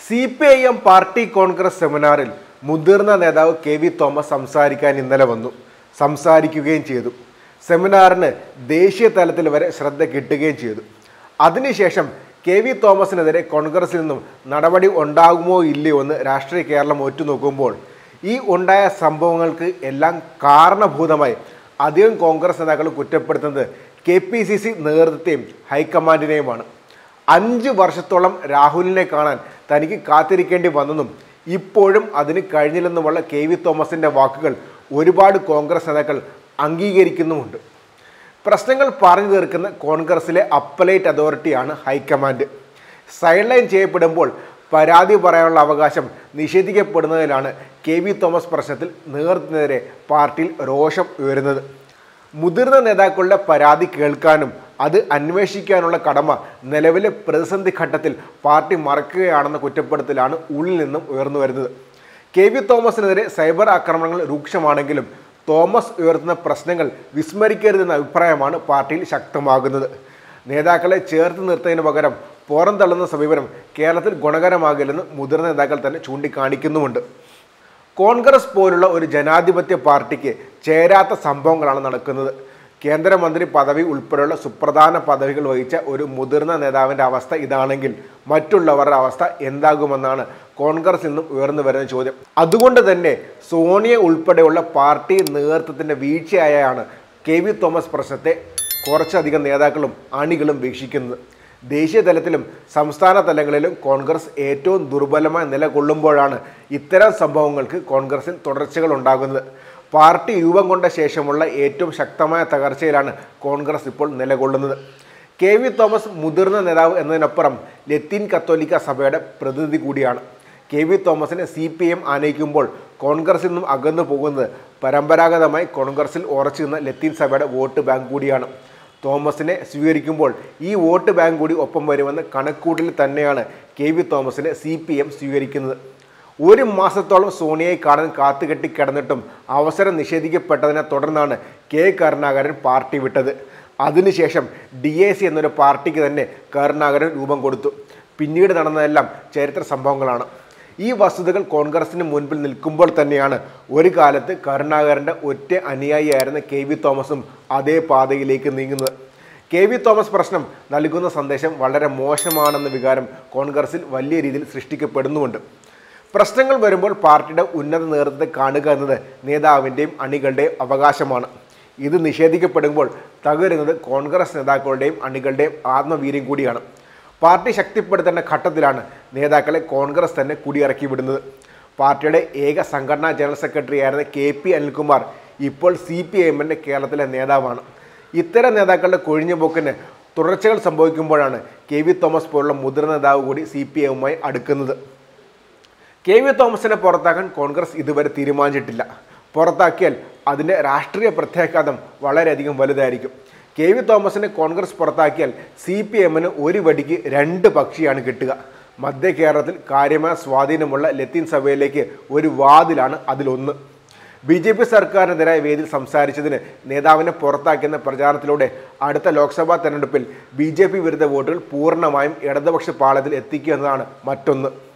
C P I M party Congress സെമിനാറിൽ മുതിർന്ന നേതാവ് കെ വി തോമസ് സംസാരിക്കാൻ ഇന്നലെ വന്നു സംസാരിക്കുകയും ചെയ്തു സെമിനാറിന് ദേശീയ തലത്തിൽ വരെ ശ്രദ്ധ കിട്ടുകയും ചെയ്തു അതിനുശേഷം കെ വി തോമസിനെതിരെ കോൺഗ്രസിൽ നിന്നും നടപടി ഉണ്ടാകുമോ ഇല്ലയോ എന്ന് രാഷ്ട്രീയ കേരളം ഒറ്റുനോക്കുമ്പോൾ ഈ ഉണ്ടായ സംഭവങ്ങൾക്ക് എല്ലാം കാരണഭൂതമായി അധികം കോൺഗ്രസ് നേതാക്കൾ കുറ്റപ്പെടുത്തുന്നത് കെ പി സി സി നേതൃത്വത്തെയും ഹൈക്കമാൻഡിനെയുമാണ് അഞ്ച് വർഷത്തോളം രാഹുലിനെ കാണാൻ തനിക്ക് കാത്തിരിക്കേണ്ടി വന്നെന്നും ഇപ്പോഴും അതിന് കഴിഞ്ഞില്ലെന്നുമുള്ള കെ വി തോമസിൻ്റെ വാക്കുകൾ ഒരുപാട് കോൺഗ്രസ് നേതാക്കൾ അംഗീകരിക്കുന്നുമുണ്ട് പ്രശ്നങ്ങൾ പറഞ്ഞു തീർക്കുന്ന കോൺഗ്രസിലെ അപ്പലേറ്റ് അതോറിറ്റിയാണ് ഹൈക്കമാൻഡ് സൈഡ് ലൈൻ ചെയ്യപ്പെടുമ്പോൾ പരാതി പറയാനുള്ള അവകാശം നിഷേധിക്കപ്പെടുന്നതിലാണ് കെ വി തോമസ് പ്രശ്നത്തിൽ നേതൃത്വത്തിനെതിരെ പാർട്ടിയിൽ രോഷം ഉയരുന്നത് മുതിർന്ന നേതാക്കളുടെ പരാതി കേൾക്കാനും അത് അന്വേഷിക്കാനുള്ള കടമ നിലവിലെ പ്രതിസന്ധി ഘട്ടത്തിൽ പാർട്ടി മറക്കുകയാണെന്ന കുറ്റപ്പെടുത്തലാണ് ഉള്ളിൽ നിന്നും ഉയർന്നു വരുന്നത് കെ വി തോമസിനെതിരെ സൈബർ ആക്രമണങ്ങൾ രൂക്ഷമാണെങ്കിലും തോമസ് ഉയർത്തുന്ന പ്രശ്നങ്ങൾ വിസ്മരിക്കരുതെന്ന അഭിപ്രായമാണ് പാർട്ടിയിൽ ശക്തമാകുന്നത് നേതാക്കളെ ചേർത്ത് നിർത്തുന്നതിന് പകരം പുറന്തള്ളുന്ന സമീപനം കേരളത്തിൽ ഗുണകരമാകില്ലെന്ന് മുതിർന്ന നേതാക്കൾ തന്നെ ചൂണ്ടിക്കാണിക്കുന്നുമുണ്ട് കോൺഗ്രസ് പോലുള്ള ഒരു ജനാധിപത്യ പാർട്ടിക്ക് ചേരാത്ത സംഭവങ്ങളാണ് നടക്കുന്നത് കേന്ദ്രമന്ത്രി പദവി ഉൾപ്പെടെയുള്ള സുപ്രധാന പദവികൾ വഹിച്ച ഒരു മുതിർന്ന നേതാവിൻ്റെ അവസ്ഥ ഇതാണെങ്കിൽ മറ്റുള്ളവരുടെ അവസ്ഥ എന്താകുമെന്നാണ് കോൺഗ്രസിൽ നിന്നും ഉയർന്നു വരുന്ന ചോദ്യം അതുകൊണ്ട് തന്നെ സോണിയ ഉൾപ്പെടെയുള്ള പാർട്ടി നേതൃത്വത്തിൻ്റെ വീഴ്ചയായാണ് കെ വി തോമസ് പ്രശ്നത്തെ കുറച്ചധികം നേതാക്കളും അണികളും വീക്ഷിക്കുന്നത് ദേശീയ തലത്തിലും സംസ്ഥാന തലങ്ങളിലും കോൺഗ്രസ് ഏറ്റവും ദുർബലമായി നിലകൊള്ളുമ്പോഴാണ് ഇത്തരം സംഭവങ്ങൾക്ക് കോൺഗ്രസിൽ തുടർച്ചകൾ ഉണ്ടാകുന്നത് പാർട്ടി രൂപം കൊണ്ട ശേഷമുള്ള ഏറ്റവും ശക്തമായ തകർച്ചയിലാണ് കോൺഗ്രസ് ഇപ്പോൾ നിലകൊള്ളുന്നത് കെ വി തോമസ് മുതിർന്ന നേതാവ് എന്നതിനപ്പുറം ലത്തീൻ കത്തോലിക്ക സഭയുടെ പ്രതിനിധി കൂടിയാണ് കെ വി തോമസിനെ സി പി എം ആനയിക്കുമ്പോൾ കോൺഗ്രസിൽ നിന്നും അകന്നു പോകുന്നത് പരമ്പരാഗതമായി കോൺഗ്രസിൽ ഉറച്ചു നിന്ന ലത്തീൻ സഭയുടെ വോട്ട് ബാങ്ക് കൂടിയാണ് തോമസിനെ സ്വീകരിക്കുമ്പോൾ ഈ വോട്ട് ബാങ്ക് കൂടി ഒപ്പം വരുമെന്ന കണക്കൂട്ടിൽ തന്നെയാണ് കെ വി തോമസിനെ സി പി എം സ്വീകരിക്കുന്നത് ഒരു മാസത്തോളം സോണിയയെ കാണാൻ കാത്തുകെട്ടി കിടന്നിട്ടും അവസരം നിഷേധിക്കപ്പെട്ടതിനെ തുടർന്നാണ് കെ കരുണാകരൻ പാർട്ടി വിട്ടത് അതിനുശേഷം ഡി എ സി എന്നൊരു പാർട്ടിക്ക് തന്നെ കരുണാകരൻ രൂപം കൊടുത്തു പിന്നീട് നടന്നതെല്ലാം ചരിത്ര സംഭവങ്ങളാണ് ഈ വസ്തുതകൾ കോൺഗ്രസിന് മുൻപിൽ നിൽക്കുമ്പോൾ തന്നെയാണ് ഒരു കാലത്ത് കരുണാകരൻ്റെ ഒറ്റ അനുയായിയായിരുന്ന കെ വി തോമസും അതേ പാതയിലേക്ക് നീങ്ങുന്നത് കെ വി തോമസ് പ്രശ്നം നൽകുന്ന സന്ദേശം വളരെ മോശമാണെന്ന വികാരം കോൺഗ്രസിൽ വലിയ രീതിയിൽ സൃഷ്ടിക്കപ്പെടുന്നുമുണ്ട് പ്രശ്നങ്ങൾ വരുമ്പോൾ പാർട്ടിയുടെ ഉന്നത നേതൃത്വത്തെ കാണുക എന്നത് നേതാവിൻ്റെയും അണികളുടെയും അവകാശമാണ് ഇത് നിഷേധിക്കപ്പെടുമ്പോൾ തകരുന്നത് കോൺഗ്രസ് നേതാക്കളുടെയും അണികളുടെയും ആത്മവീര്യം കൂടിയാണ് പാർട്ടി ശക്തിപ്പെടുത്തേണ്ട ഘട്ടത്തിലാണ് നേതാക്കളെ കോൺഗ്രസ് തന്നെ കുടിയിറക്കി വിടുന്നത് പാർട്ടിയുടെ ഏക സംഘടനാ ജനറൽ സെക്രട്ടറി ആയിരുന്ന കെ പി അനിൽകുമാർ ഇപ്പോൾ സി പി എമ്മിൻ്റെ കേരളത്തിലെ നേതാവാണ് ഇത്തരം നേതാക്കളുടെ കൊഴിഞ്ഞുപോക്കിന് തുടർച്ചകൾ സംഭവിക്കുമ്പോഴാണ് കെ വി തോമസ് പോലുള്ള മുതിർന്ന നേതാവ് കൂടി സി പി എമ്മുമായി അടുക്കുന്നത് കെ വി തോമസിനെ പുറത്താക്കാൻ കോൺഗ്രസ് ഇതുവരെ തീരുമാനിച്ചിട്ടില്ല പുറത്താക്കിയാൽ അതിൻ്റെ രാഷ്ട്രീയ പ്രത്യാഘാതം വളരെയധികം വലുതായിരിക്കും കെ വി തോമസിനെ കോൺഗ്രസ് പുറത്താക്കിയാൽ സി പി എമ്മിന് ഒരു വടിക്ക് രണ്ട് പക്ഷിയാണ് കിട്ടുക മധ്യ കേരളത്തിൽ കാര്യമായ സ്വാധീനമുള്ള ലത്തീൻ സഭയിലേക്ക് ഒരു വാതിലാണ് അതിലൊന്ന് ബി ജെ പി സർക്കാരിനെതിരായ വേദിയിൽ സംസാരിച്ചതിന് നേതാവിനെ പുറത്താക്കിയെന്ന പ്രചാരണത്തിലൂടെ അടുത്ത ലോക്സഭാ തെരഞ്ഞെടുപ്പിൽ ബി ജെ പി വിരുദ്ധ വോട്ടുകൾ പൂർണ്ണമായും ഇടതുപക്ഷ പാളയത്തിൽ എത്തിക്കുക എന്നതാണ് മറ്റൊന്ന്